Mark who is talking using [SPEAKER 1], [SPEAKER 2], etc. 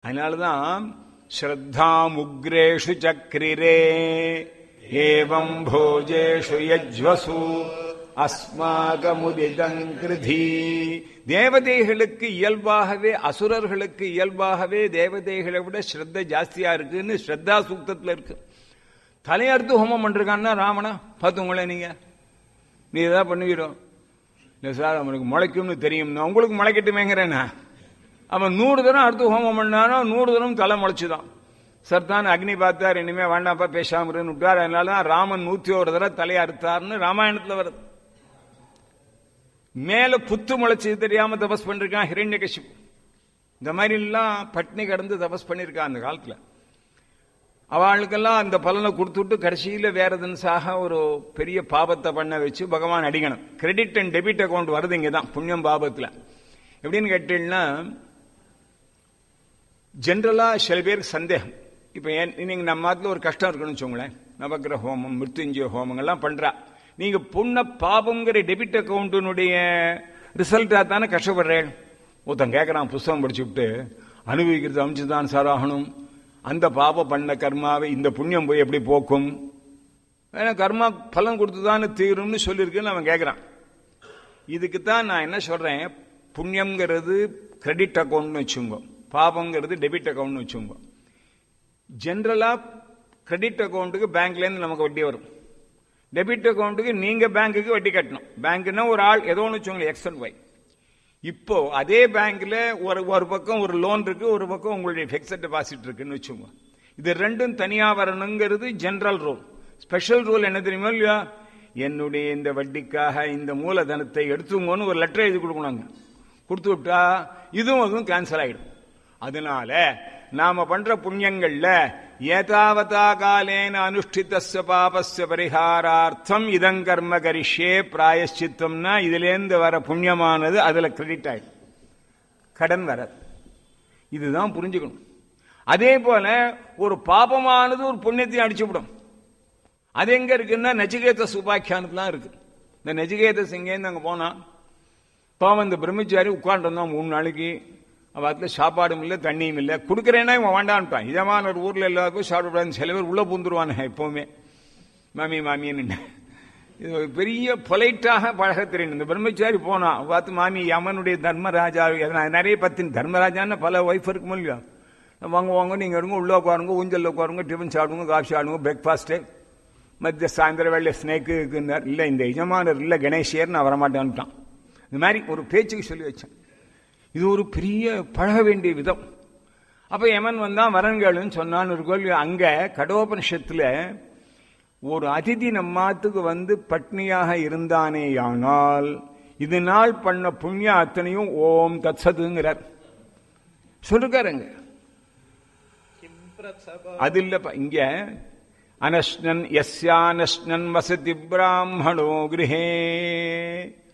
[SPEAKER 1] அதனாலதான் ஸ்ரத்தாமுக்ரேஷு சக்ரிரே ஏவம் போஜேஷு யஜ்வசு அஸ்மாகமுதிதங்கிருதி தேவதைகளுக்கு இயல்பாகவே அசுரர்களுக்கு இயல்பாகவே தேவதைகளை விட ஸ்ரத்த ஜாஸ்தியா இருக்குன்னு ஸ்ரத்தா சூக்தத்துல இருக்கு தலையறுத்து ஹோமம் பண்றான்னா ராமனா பார்த்துங்களேன் நீங்க நீ ஏதாவது பண்ணுவீரோ இல்லை சார் அவனுக்கு முளைக்கும்னு தெரியும்னா உங்களுக்கு முளைக்கட்டுமேங்கிறேன்னா அவன் நூறு தரம் அடுத்து ஹோமம் பண்ணானோ நூறு தரம் தலை முளைச்சுதான் சார் தான் அக்னி பார்த்தார் இனிமே வேண்டாம்ப்பா பேசாம இருன்னு விட்டார் அதனால தான் ராமன் நூத்தி ஒரு தடவை தலையை அறுத்தாருன்னு ராமாயணத்துல வருது மேல புத்து முளைச்சு தெரியாம தபஸ் பண்ணிருக்கான் ஹிரண்யகசிப்பு இந்த மாதிரி எல்லாம் பட்னி கடந்து தபஸ் பண்ணிருக்கான் அந்த காலத்துல அவளுக்கெல்லாம் அந்த பலனை கொடுத்துட்டு கடைசியில வேற தினசாக ஒரு பெரிய பாபத்தை பண்ண வச்சு பகவான் அடிக்கணும் கிரெடிட் அண்ட் டெபிட் அக்கௌண்ட் வருது இங்க தான் புண்ணியம் பாபத்துல எப்படின்னு கேட்டீங்கன்னா ஜென்ரலா சில பேருக்கு சந்தேகம் இப்ப நீங்க நம்ம நாட்டில் ஒரு கஷ்டம் இருக்குன்னு வச்சுக்கோங்களேன் நவக்கிர ஹோமம் மிருத்யுஞ்சய ஹோமங்கள்லாம் பண்றா நீங்க புண்ண பாபங்கிற டெபிட் அக்கௌண்ட்டினுடைய ரிசல்ட்டா தானே கஷ்டப்படுறேன் ஒருத்தன் கேட்கறான் புஸ்தகம் படிச்சு விட்டு அனுபவிக்கிறது அமைச்சுதான் சார் ஆகணும் அந்த பாப பண்ண கர்மாவை இந்த புண்ணியம் போய் எப்படி போக்கும் ஏன்னா கர்மா பலன் கொடுத்துதான்னு தீரும்னு சொல்லியிருக்குன்னு அவன் கேட்கறான் இதுக்கு தான் நான் என்ன சொல்றேன் புண்ணியம்ங்கிறது கிரெடிட் அக்கௌண்ட்னு வச்சுங்க பாபங்கிறது டெபிட் அக்கௌண்ட்னு வச்சுங்க ஜென்ரலா கிரெடிட் அக்கௌண்ட்டுக்கு பேங்க்ல இருந்து நமக்கு வட்டி வரும் டெபிட் அக்கௌண்ட்டுக்கு நீங்க பேங்க்குக்கு வட்டி கட்டணும் பேங்க்னா ஒரு ஆள் ஏதோ ஒன்று வச்சுங்களேன் எக்ஸ் அண்ட் ஒய் இப்போ அதே பேங்க்ல ஒரு ஒரு பக்கம் ஒரு லோன் இருக்கு ஒரு பக்கம் உங்களுடைய பிக்சட் டெபாசிட் இருக்குன்னு வச்சுங்க இது ரெண்டும் தனியா வரணுங்கிறது ஜெனரல் ரூல் ஸ்பெஷல் ரூல் என்ன தெரியுமா இல்லையா என்னுடைய இந்த வட்டிக்காக இந்த மூலதனத்தை எடுத்துங்கன்னு ஒரு லெட்டர் எழுதி கொடுக்கணுங்க கொடுத்து விட்டா இதுவும் அதுவும் கேன்சல் ஆயிடும் அதனால நாம பண்ற புண்ணியங்கள்ல ஏதாவதா காலேன அனுஷ்டித்த பாபஸ்ய பரிகாரார்த்தம் இதங் கர்ம கரிஷே பிராயஷ்சித்தம்னா இதுலேருந்து வர புண்ணியமானது அதுல கிரெடிட் ஆயிடும் கடன் வராது இதுதான் புரிஞ்சுக்கணும் அதே போல ஒரு பாபமானது ஒரு புண்ணியத்தையும் அடிச்சுவிடும் அது எங்க இருக்குன்னா நச்சிகேத சுபாக்கியானதுலாம் இருக்கு இந்த நச்சிகேத சிங்கேன்னு அங்க போனா பாவம் இந்த பிரம்மச்சாரி உட்காந்துருந்தான் மூணு நாளைக்கு அவத்துல சாப்பாடும் இல்லை தண்ணியும் இல்லை கொடுக்குறேன்னா இவன் வேண்டான்ட்டான் இதமான ஒரு ஊர்ல எல்லாருக்கும் சாப்பிடக்கூடாதுன்னு சில பேர் உள்ள பூந்துருவானுங்க எப்பவுமே மாமி மாமின்னு இது பெரிய பொலைட்டாக பழக தெரியும் இந்த பிரம்மச்சாரி போனான் பார்த்து மாமி யமனுடைய தர்மராஜா நிறைய பத்தின் தர்மராஜான்னு பல ஒய்ஃப் இருக்கும் இல்லையா வாங்க வாங்க நீங்க எடுங்க உள்ள உட்காருங்க ஊஞ்சல் உட்காருங்க டிஃபன் சாப்பிடுங்க காஃபி சாப்பிடுங்க பிரேக்ஃபாஸ்ட்டு மத்திய சாயந்தர வேலை ஸ்னேக்கு இல்லை இந்த எஜமானர் இல்லை கணேஷியர் நான் வரமாட்டேன்ட்டான் இந்த மாதிரி ஒரு பேச்சுக்கு சொல்லி வச்சேன் இது ஒரு பெரிய பழக வேண்டிய விதம் அப்ப யமன் வந்தான் வரன்களுன்னு சொன்னான்னு இருக்கோல் அங்க கடோபனிஷத்துல ஒரு அதிதி நம்மாத்துக்கு வந்து பட்னியாக இருந்தானேயானால் இதனால் பண்ண புண்ணிய அத்தனையும் ஓம் தத்சதுங்கிறார் சொல்லிருக்காருங்க அது இல்லப்பா இங்க அனஷ்ணன் எஸ்யானஷ்ணன் வசதி பிராமணோ கிரகே